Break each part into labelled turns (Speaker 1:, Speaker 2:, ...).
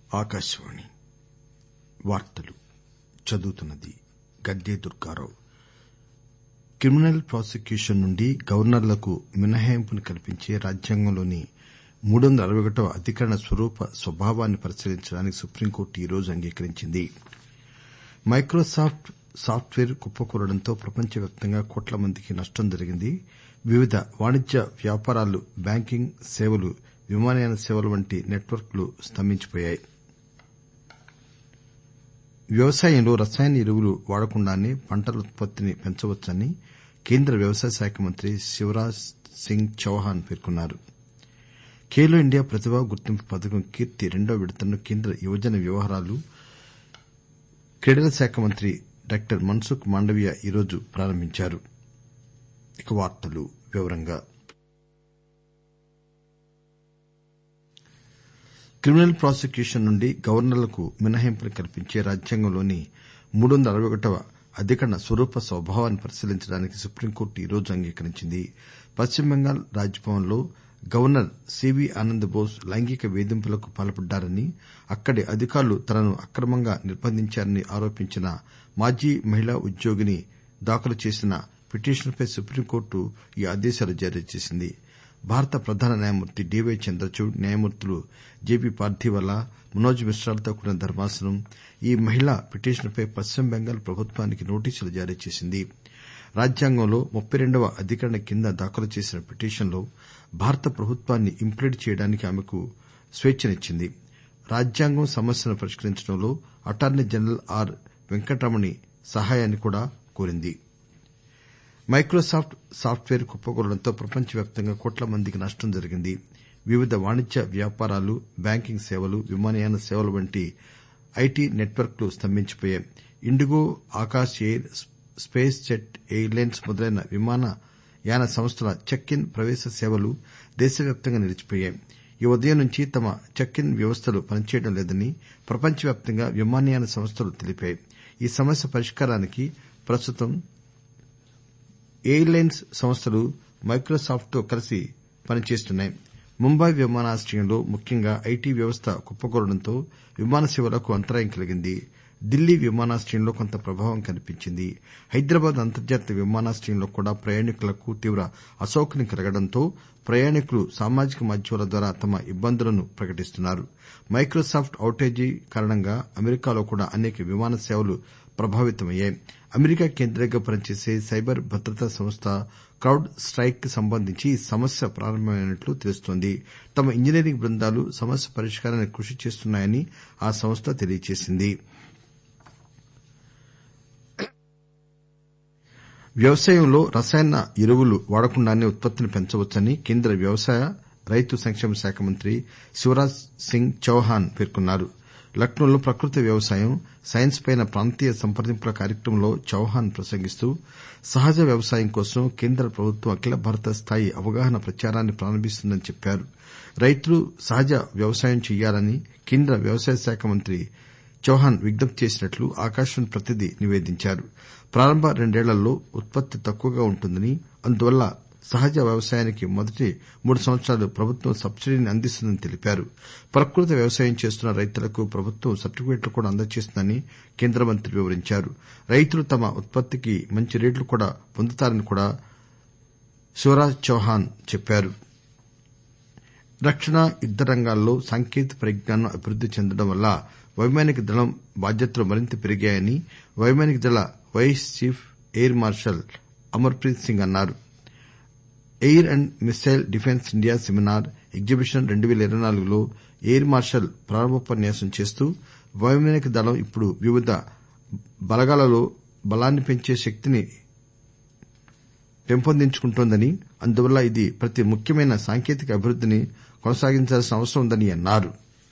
Speaker 1: ఆకాశవాణి వార్తలు చదువుతున్నది గద్దె Durgarao criminal prosecution నుండి గవర్నర్లకు మినహాయింపును కల్పించే రాజ్యాంగంలోని మూడొందల అరవై ఒకటవ అధికరణ స్వరూప స్వభావాన్ని పరిశీలించడానికి సుప్రీంకోర్టు ఈరోజు అంగీకరించింది మైక్రోసాప్ట్ సాప్ట్ పేర్ కుప్పకూలడంతో ప్రపంచవ్యాప్తంగా కోట్ల మందికి నష్టం జరిగింది వివిధ వాణిజ్య వ్యాపారాలు బ్యాంకింగ్ సేవలు విమానయాన సేవలు వంటి నెట్వర్క్ లు స్తంభించిపోయాయి వ్యవసాయంలో రసాయన ఎరువులు వాడకుండానే పంటల ఉత్పత్తిని పెంచవచ్చని కేంద్ర వ్యవసాయ శాఖ మంత్రి శివరాజ్ సింగ్ చౌహాన్ పేర్కొన్నారు ఖేలో ఇండియా ప్రతిభా గుర్తింపు పథకం కీర్తి రెండో విడతను కేంద్ర యువజన వ్యవహారాలు క్రీడల శాఖ మంత్రి డాక్టర్ మన్సుఖ్ మాండవీయ ఈరోజు ప్రారంభించారు క్రిమినల్ ప్రాసిక్యూషన్ నుండి గవర్నర్లకు మినహాయింపును కల్పించే రాజ్యాంగంలోని మూడొందల అరవై ఒకటవ అధికరణ స్వరూప స్వభావాన్ని పరిశీలించడానికి సుప్రీంకోర్టు ఈరోజు అంగీకరించింది పశ్చిమ బెంగాల్ రాజ్ భవన్ లో గవర్నర్ సివి ఆనంద్ బోస్ లైంగిక వేధింపులకు పాల్పడ్డారని అక్కడి అధికారులు తనను అక్రమంగా నిర్బంధించారని ఆరోపించిన మాజీ మహిళా ఉద్యోగిని దాఖలు చేసిన పిటిషన్పై సుప్రీంకోర్టు ఈ ఆదేశాలు జారీ చేసింది భారత ప్రధాన న్యాయమూర్తి డీవై చంద్రచూడ్ న్యాయమూర్తులు జేపీ పార్థివాలా మనోజ్ మిశ్రాలతో కూడిన ధర్మాసనం ఈ మహిళ పిటిషన్పై పశ్చిమ బెంగాల్ ప్రభుత్వానికి నోటీసులు జారీ చేసింది రాజ్యాంగంలో ముప్పై రెండవ అధికరణ కింద దాఖలు చేసిన పిటిషన్లో భారత ప్రభుత్వాన్ని ఇంప్లీడ్ చేయడానికి ఆమెకు స్వేచ్చనిచ్చింది రాజ్యాంగం సమస్యను పరిష్కరించడంలో అటార్నీ జనరల్ ఆర్ వెంకట్రమణి సహాయాన్ని కూడా కోరింది మైక్రోసాప్ట్ సాప్ట్ పేర్ కుప్పకూలడంతో ప్రపంచవ్యాప్తంగా కోట్ల మందికి నష్టం జరిగింది వివిధ వాణిజ్య వ్యాపారాలు బ్యాంకింగ్ సేవలు విమానయాన సేవలు వంటి ఐటీ నెట్వర్క్ లు స్తంభించిపోయాయి IndiGo Akasa Air Spice Jet airlines మొదలైన విమానయాన సంస్థల చెక్ ఇన్ ప్రవేశ సేవలు దేశవ్యాప్తంగా నిలిచిపోయాయి ఈ ఉదయం నుంచి తమ చెక్ ఇన్ వ్యవస్థలు పనిచేయడం లేదని ప్రపంచవ్యాప్తంగా విమానయాన సంస్థలు తెలిపాయి ఈ సమస్య పరిష్కారానికి ప్రస్తుతం ఎయిర్ లైన్స్ సంస్థలు మైక్రోసాప్ట్ తో కలిసి పనిచేస్తున్నాయి ముంబై విమానాశ్రయంలో ముఖ్యంగా ఐటీ వ్యవస్థ కుప్పకూలడంతో విమాన సేవలకు అంతరాయం కలిగింది ఢిల్లీ విమానాశ్రయంలో కొంత ప్రభావం కనిపించింది హైదరాబాద్ అంతర్జాతీయ విమానాశ్రయంలో కూడా ప్రయాణికులకు తీవ్ర అసౌకర్యం కలగడంతో ప్రయాణికులు సామాజిక మాధ్యమాల ద్వారా తమ ఇబ్బందులను ప్రకటిస్తున్నారు మైక్రోసాప్ట్ ఔటేజీ కారణంగా అమెరికాలో కూడా అనేక విమాన సేవలు ప్రభావితమయ్యాయి అమెరికా కేంద్రంగా పనిచేసే సైబర్ భద్రతా సంస్థ క్రౌడ్ స్టైక్ కి సంబంధించి ఈ సమస్య ప్రారంభమైనట్లు తెలుస్తోంది తమ ఇంజనీరింగ్ బృందాలు సమస్య పరిష్కారానికి కృషి చేస్తున్నాయని ఆ సంస్థ తెలియజేసింది వ్యవసాయంలో రసాయన ఎరువులు వాడకుండానే ఉత్పత్తిని పెంచవచ్చని కేంద్ర వ్యవసాయ రైతు సంక్షేమ శాఖ మంత్రి శివరాజ్ సింగ్ చౌహాన్ పేర్కొన్నారు లక్నోలో ప్రకృతి వ్యవసాయం సైన్స్ పై ప్రాంతీయ సంప్రదింపుల కార్యక్రమంలో చౌహాన్ ప్రసంగిస్తూ సహజ వ్యవసాయం కోసం కేంద్ర ప్రభుత్వం అఖిల భారత స్థాయి అవగాహన ప్రచారాన్ని ప్రారంభిస్తుందని చెప్పారు రైతులు సహజ వ్యవసాయం చెయ్యాలని కేంద్ర వ్యవసాయ శాఖ మంత్రి చౌహాన్ విజ్ఞప్తి చేసినట్లు ఆకాశవాణి ప్రతినిధి నివేదించారు ప్రారంభ రెండేళ్లలో ఉత్పత్తి తక్కువగా ఉంటుందని అందువల్ల సహజ వ్యవసాయానికి మొదటి మూడు సంవత్సరాలు ప్రభుత్వం సబ్సిడీని అందిస్తుందని తెలిపారు ప్రకృతి వ్యవసాయం చేస్తున్న రైతులకు ప్రభుత్వం సర్టిఫికెట్లు కూడా అందజేస్తుందని కేంద్ర మంత్రి వివరించారు రైతులు తమ ఉత్పత్తికి మంచి రేట్లు కూడా పొందుతారని కూడా శివరాజ్ చౌహాన్ చెప్పారు రక్షణ యుద్ద రంగాల్లో సాంకేతిక పరిజ్ఞానం అభివృద్ది చెందడం వల్ల వైమానిక దళం బాధ్యతలు మరింత పెరిగాయని వైమానిక దళ vice chief air marshal Amarpreet Singh అన్నారు air and missile defence India seminar exhibition రెండు పేల ఇరవై నాలుగులో ఎయిర్ మార్షల్ ప్రారంభోపన్యాసం చేస్తూ వైమానిక దళం ఇప్పుడు వివిధ బలగాలలో బలాన్ని పెంచే శక్తిని పెంపొందించుకుంటోందని అందువల్ల ఇది ప్రతి ముఖ్యమైన సాంకేతిక అభివృద్దిని కొనసాగించాల్సిన అవసరం ఉందని అన్నారు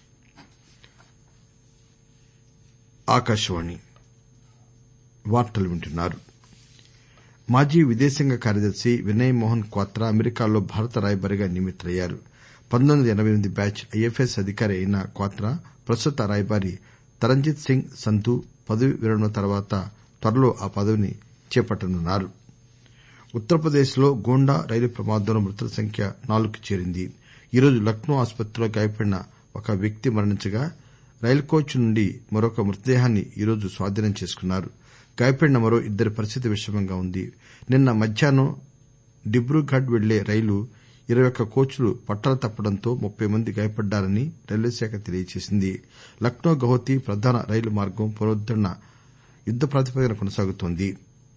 Speaker 1: మాజీ విదేశాంగ కార్యదర్శి వినయ్ మోహన్ క్వాత్రా అమెరికాలో భారత రాయబారిగా నియమితులయ్యారు పంతొమ్మిది వందల ఎనబై ఎనిమిది బ్యాచ్ ఐఎఫ్ఎస్ అధికారి అయిన క్వాత్రా ప్రస్తుత రాయబారి తరంజిత్ సింగ్ సంధు పదవీ విరమణ తర్వాత త్వరలో ఆ పదవిని చేపట్టనున్నారు ఉత్తరప్రదేశ్ లో గోండా రైలు ప్రమాదంలో మృతుల సంఖ్య నాలుగుకు చేరింది ఈరోజు లక్నో ఆసుపత్రిలో గాయపడిన ఒక వ్యక్తి మరణించగా రైలు కోచ్ నుండి మరొక మృతదేహాన్ని ఈరోజు స్వాధీనం చేసుకున్నారు గాయపడిన మరో ఇద్దరి పరిస్థితి విషమంగా ఉంది నిన్న మధ్యాహ్నం డిబ్రూగఢ్ వెళ్లే రైలు ఇరవై ఒక్క కోచ్లు పట్టాలు తప్పడంతో ముప్పై మంది గాయపడ్డారని రైల్వేశాఖ తెలియజేసింది లక్నో గౌహతి ప్రధాన రైలు మార్గం పునరుద్దరణ యుద్ద ప్రాతిపదికన కొనసాగుతోంది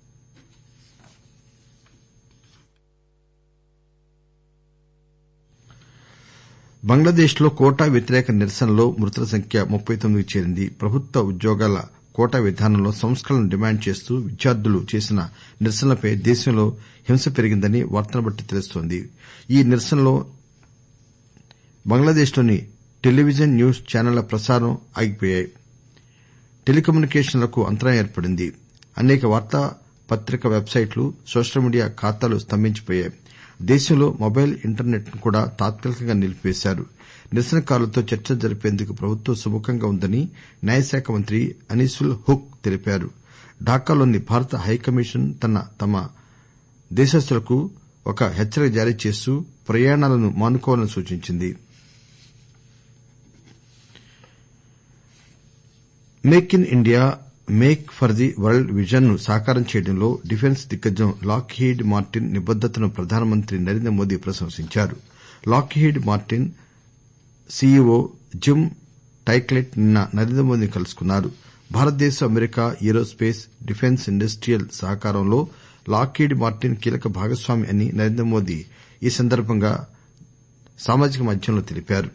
Speaker 1: బంగ్లాదేశ్ లో కోటా వ్యతిరేక నిరసనలో మృతుల సంఖ్య ముప్పై తొమ్మిదికి చేరింది ప్రభుత్వ ఉద్యోగాల కోటా విధానంలో సంస్కరణలను డిమాండ్ చేస్తూ విద్యార్థులు చేసిన నిరసనలపై దేశంలో హింస పెరిగిందని వార్తలను బట్టి తెలుస్తోంది ఈ నిరసనలో బంగ్లాదేశ్ లోని టెలివిజన్ న్యూస్ ఛానళ్ల ప్రసారం ఆగిపోయాయి టెలికమ్యూనికేషన్లకు అంతరాయం ఏర్పడింది అనేక వార్తా పత్రిక వెబ్ సైట్లు సోషల్ మీడియా ఖాతాలు స్తంభించిపోయాయి దేశంలో మొబైల్ ఇంటర్నెట్ ను కూడా తాత్కాలికంగా నిలిపివేశారు నిరసనకారులతో చర్చలు జరిపేందుకు ప్రభుత్వం సుముఖంగా ఉందని న్యాయశాఖ మంత్రి అనిసుల్ హుక్ తెలిపారు ఢాకాలోని భారత హైకమిషన్ తమ దేశస్తులకు ఒక హెచ్చరిక జారీ చేస్తూ ప్రయాణాలను మానుకోవాలని సూచించింది make in India make for the world vision ను సాకారం చేయడంలో డిఫెన్స్ దిగ్గజం లాక్ హీడ్ మార్టిన్ నిబద్దతను ప్రధానమంత్రి నరేంద్ర మోదీ ప్రశంసించారు Lockheed Martin C E O Jim Taiclet నిన్న నరేంద్ర మోదీని కలుసుకున్నారు భారతదేశం అమెరికా ఏరోస్పేస్ డిఫెన్స్ ఇండస్టియల్ సహకారంలో లాక్ హీడ్ మార్టిన్ కీలక భాగస్వామి అని నరేంద్ర మోదీ ఈ సందర్బంగా సామాజిక మాధ్యమంలో తెలిపారు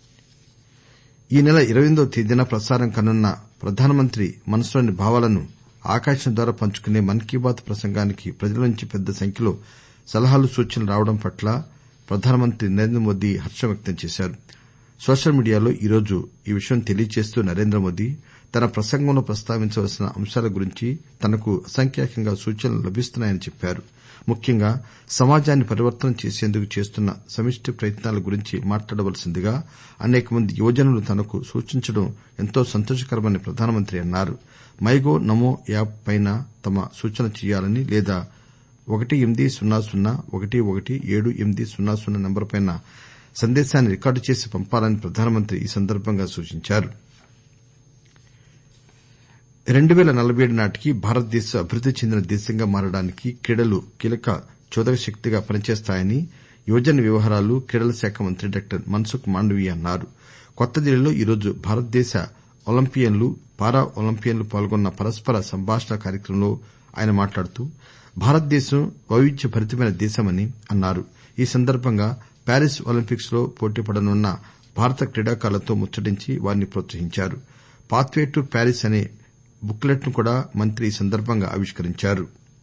Speaker 1: ఈ నెల ఇరవై ఎనిమిదవ తేదీన ప్రసారం కానున్న ప్రధానమంత్రి మనసులోని భావాలను ఆకాశవాణి ద్వారా పంచుకునే మన్ కీ బాత్ ప్రసంగానికి ప్రజల నుంచి పెద్ద సంఖ్యలో సలహాలు సూచనలు రావడం పట్ల ప్రధానమంత్రి నరేంద్ర మోదీ హర్షం వ్యక్తం చేశారు సోషల్ మీడియాలో ఈరోజు ఈ విషయం తెలియజేస్తూ నరేంద్ర మోదీ తన ప్రసంగంలో ప్రస్తావించవలసిన అంశాల గురించి తనకు అసంఖ్యాకంగా సూచనలు లభిస్తున్నాయని చెప్పారు ముఖ్యంగా సమాజాన్ని పరివర్తనం చేసేందుకు చేస్తున్న సమిష్టి ప్రయత్నాల గురించి మాట్లాడవలసిందిగా అనేక మంది యువజనులు తనకు సూచించడం ఎంతో సంతోషకరమని ప్రధానమంత్రి అన్నారు మైగవ్ నమో యాప్ పైన తమ సూచన చేయాలని లేదా ఒకటి ఎనిమిది సున్నా సున్నా ఒకటి ఒకటి ఏడు ఎనిమిది సున్నా సున్నా నంబరుపై సందేశాన్ని రికార్డు చేసి పంపాలని ప్రధానమంత్రి ఈ సందర్బంగా సూచించారు రెండు పేల నలబై ఏడు నాటికి భారతదేశం అభివృద్ది చెందిన దేశంగా మారడానికి క్రీడలు కీలక చోదక శక్తిగా పనిచేస్తాయని యువజన వ్యవహారాలు క్రీడల శాఖ మంత్రి డాక్టర్ మన్సుఖ్ మాండవీయ అన్నారు కొత్త ఢిల్లీలో ఈరోజు భారతదేశ ఒలింపియన్లు పారా ఒలింపియన్లు పాల్గొన్న పరస్పర సంభాషణ కార్యక్రమంలో ఆయన మాట్లాడుతూ భారతదేశం వైవిధ్య భరితమైన దేశమని అన్నారు ఈ సందర్బంగా ప్యారిస్ ఒలింపిక్స్ లో పోటీపడనున్న భారత క్రీడాకారులతో ముచ్చటించి వారిని ప్రోత్సహించారు పాత్వే టు ప్యారిస్ అనే బుక్లెట్ ను కూడా మంత్రి ఈ సందర్బంగా ఆవిష్కరించారు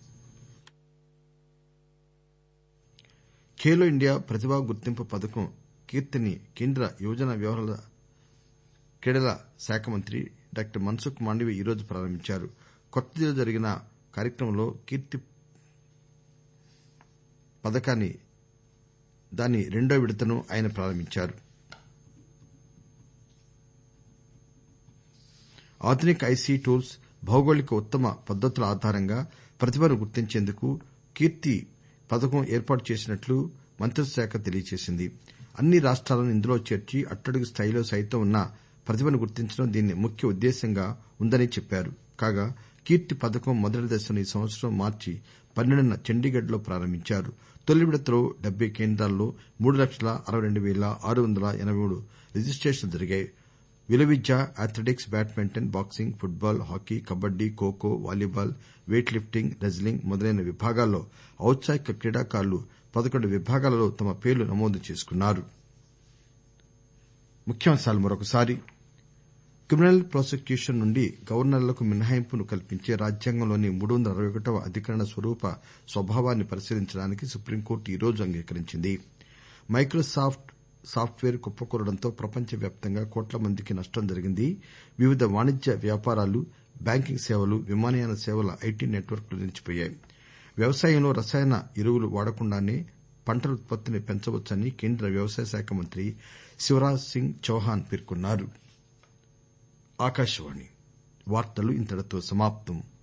Speaker 1: ఖేలో ఇండియా ప్రతిభా గుర్తింపు పథకం కీర్తిని కేంద్ర యువజన వ్యవహారాల క్రీడల శాఖ మంత్రి డాక్టర్ మన్సుఖ్ మాండవీయ ఈరోజు ప్రారంభించారు కొత్త ఢిల్లీలో జరిగిన కార్యక్రమంలో కీర్తి పథకాన్ని దాని రెండో విడతను ఆయన ప్రారంభించారు ఆధునిక ఐసి టూల్స్ భౌగోళిక ఉత్తమ పద్దతుల ఆధారంగా ప్రతిభను గుర్తించేందుకు కీర్తి పథకం ఏర్పాటు చేసినట్లు మంత్రిత్వశాఖ తెలియజేసింది అన్ని రాష్టాలను ఇందులో చేర్చి అట్టడుగు స్థాయిలో సైతం ఉన్న ప్రతిభను గుర్తించడం దీని ముఖ్య ఉద్దేశ్యంగా ఉందని చెప్పారు కాగా కీర్తి పథకం మొదటి దశను ఈ సంవత్సరం మార్చి పన్నెండున చండీగఢ్ లో ప్రారంభించారు తొలి విడతలో డెబ్బై కేంద్రాల్లో మూడు లక్షల అరవై రెండు పేల ఆరు వందల ఎనబై మూడు రిజిస్టేషన్లు జరిగాయి విలువిద్య athletics badminton boxing football hockey kabaddi kho kho volleyball weightlifting wrestling మొదలైన విభాగాల్లో ఔత్సాహిక క్రీడాకారులు పదకొండు విభాగాలలో తమ పేర్లు నమోదు చేసుకున్నారు క్రిమినల్ ప్రాసిక్యూషన్ నుండి గవర్నర్లకు మినహాయింపును కల్పించే రాజ్యాంగంలోని మూడు వందల అరవై ఒకటవ అధికరణ స్వరూప స్వభావాన్ని పరిశీలించడానికి సుప్రీంకోర్టు ఈరోజు అంగీకరించింది మైక్రోసాప్ట్ సాప్ట్ పేర్ కుప్పకూలడంతో ప్రపంచ వ్యాప్తంగా కోట్ల మందికి నష్టం జరిగింది వివిధ వాణిజ్య వ్యాపారాలు బ్యాంకింగ్ సేవలు విమానయాన సేవల ఐటీ నెట్వర్క్లు నిలిచిపోయాయి వ్యవసాయంలో రసాయన ఎరువులు వాడకుండానే పంటల ఉత్పత్తిని పెంచవచ్చని కేంద్ర వ్యవసాయ శాఖ మంత్రి శివరాజ్ సింగ్ చౌహాన్ పేర్కొన్నారు